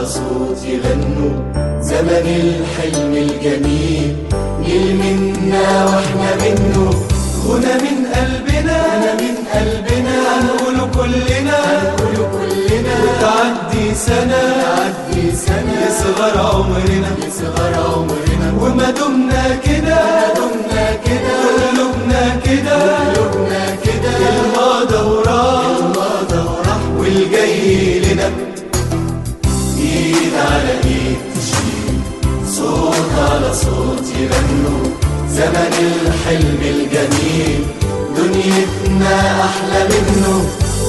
صوت يغنوا زمن الحلم الجميل نيل منا واحنا منه غنى من قلبنا غنى من قلبنا هنقوله كلنا هنقوله كلنا وتعدي سنة تعدي سنة يصغر عمرنا يصغر عمرنا وما دمنا كده ما دمنا كده قلوبنا كده قلوبنا كده الماضي وراح الماضي وراح والجاي لنا ايد على ايد تشيل صوت على صوت يغنوا زمن الحلم الجميل دنيتنا احلى منه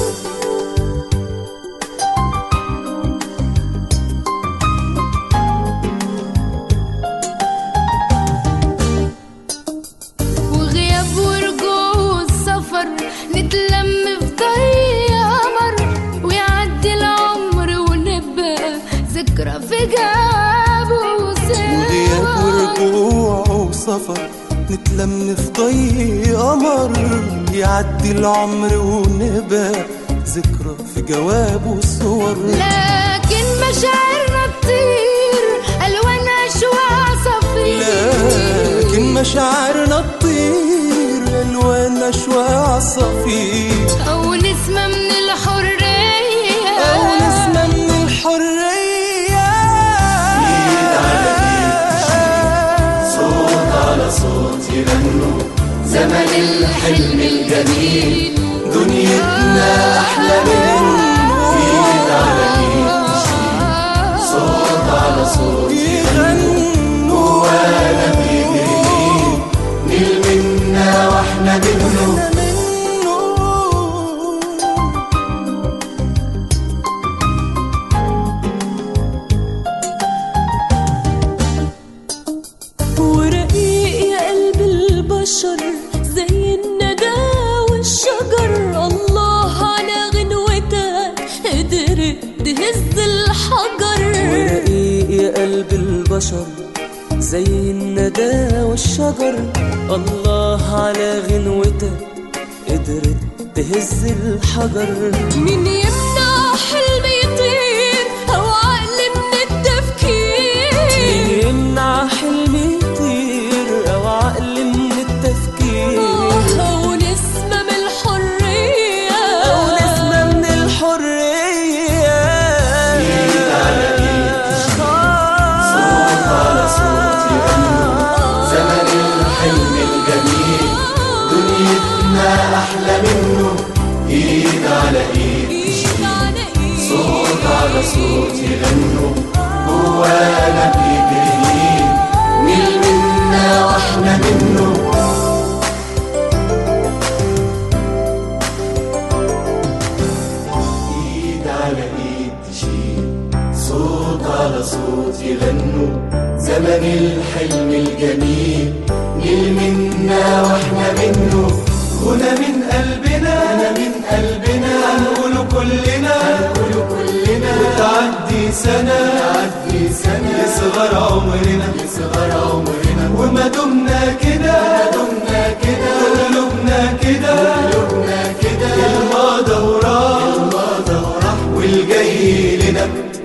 وغياب ورجوع والسفر نتلم في ضي قمر ويعدي العمر ونبقى ذكرى في جاب وغياب ورجوع وسفر نتلم في ضي قمر يعدي العمر ونبقى ذكرى في جواب وصور لكن مشاعرنا تطير الوان اشواق صفير لكن مشاعرنا تطير الوان اشواق عصافير او نسمة من الحرية او نسمة من الحرية صوت على صوت يغنوا زمن الحلم الجميل دنيتنا احلى منه ايد على ايد تشيل صوت على صوت يغنوا وانا بيجري نيل منا واحنا منه منه ورقيق يا قلب البشر زي الندى والشجر الله على غنوتك قدرت تهز الحجر ورقيق يا قلب البشر زي الندى والشجر الله على غنوتك قدرت تهز الحجر مين يمنع حلم يطير او عقل من التفكير يمنع حلم يطير او عقل من التفكير او نسمة من الحرية او نسمة من الحرية صوت على صوت يغنوا زمن الحلم الجميل دنيتنا احلى منه ايد على ايد إيد على إيد. صوت على صوت يغنوا جوانا بيجري نيل منا واحنا منه ايد على ايد تشيل صوت على صوت يغنوا زمن الحلم الجميل نيل منا واحنا منه غنى من قلبنا غنى من قلبنا هنقوله كلنا هنقوله كلنا وتعدي سنة تعدي سنة يصغر عمرنا يصغر عمرنا وما دمنا كده ما دمنا كده قلوبنا كده قلوبنا كده الماضي وراح الماضي وراح والجاي لنا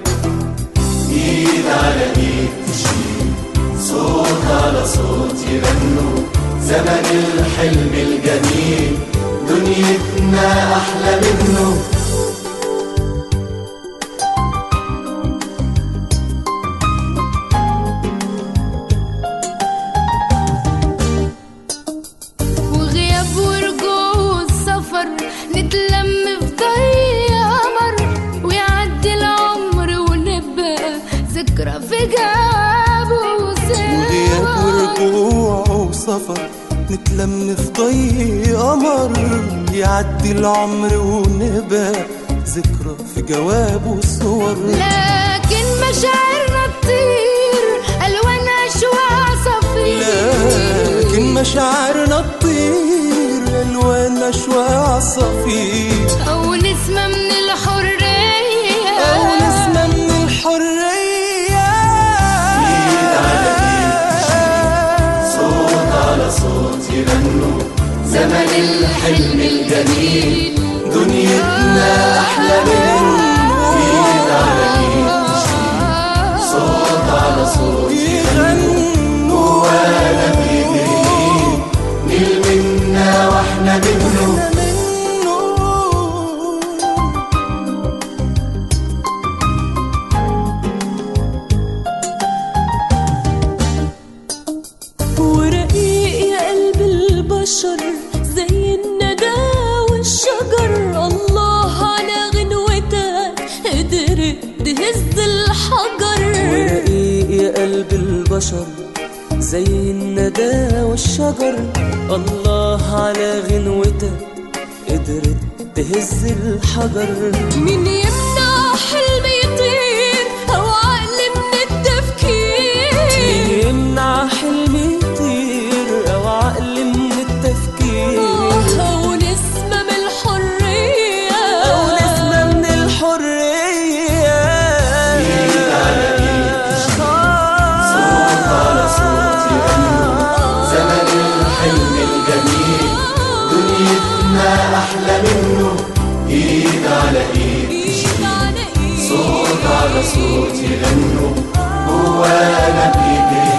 ايد على ايد تشيل صوت على صوت يغنوا زمن الحلم الجميل دنيتنا احلى منه وغياب ورجوع والسفر نتلم في ضي قمر ويعدي العمر ونبقى ذكرى في جاب وغياب ورجوع وسفر نتلم في ضي قمر يعدي العمر ونبقى ذكرى في جواب وصور لكن مشاعرنا تطير الوان اشواق صفير لكن مشاعرنا تطير الوان اشواق عصافير او نسمة من الحرية او نسمة من الحرية صوت على صوت يغنوا زمن الحلم الجميل دنيتنا احلى منه ايد على ايد تشيل صوت على صوت يغنوا وانا بيجري نيل منا واحنا منه منه ورقيق يا قلب البشر زي الندى والشجر الله على غنوتك قدرت تهز الحجر ورقيق يا قلب البشر زي الندى والشجر الله على غنوتك قدرت تهز الحجر مين يمنع حلم يطير او عقل من التفكير يمنع حلمي يطير او عقل من التفكير او نسمة من الحرية او نسمة من الحرية صوت على صوت يغنوا زمن الحلم الجميل دنيتنا احلى منه ايد على ايد ايد على ايد صوت على صوت يغنوا جوانا بيجري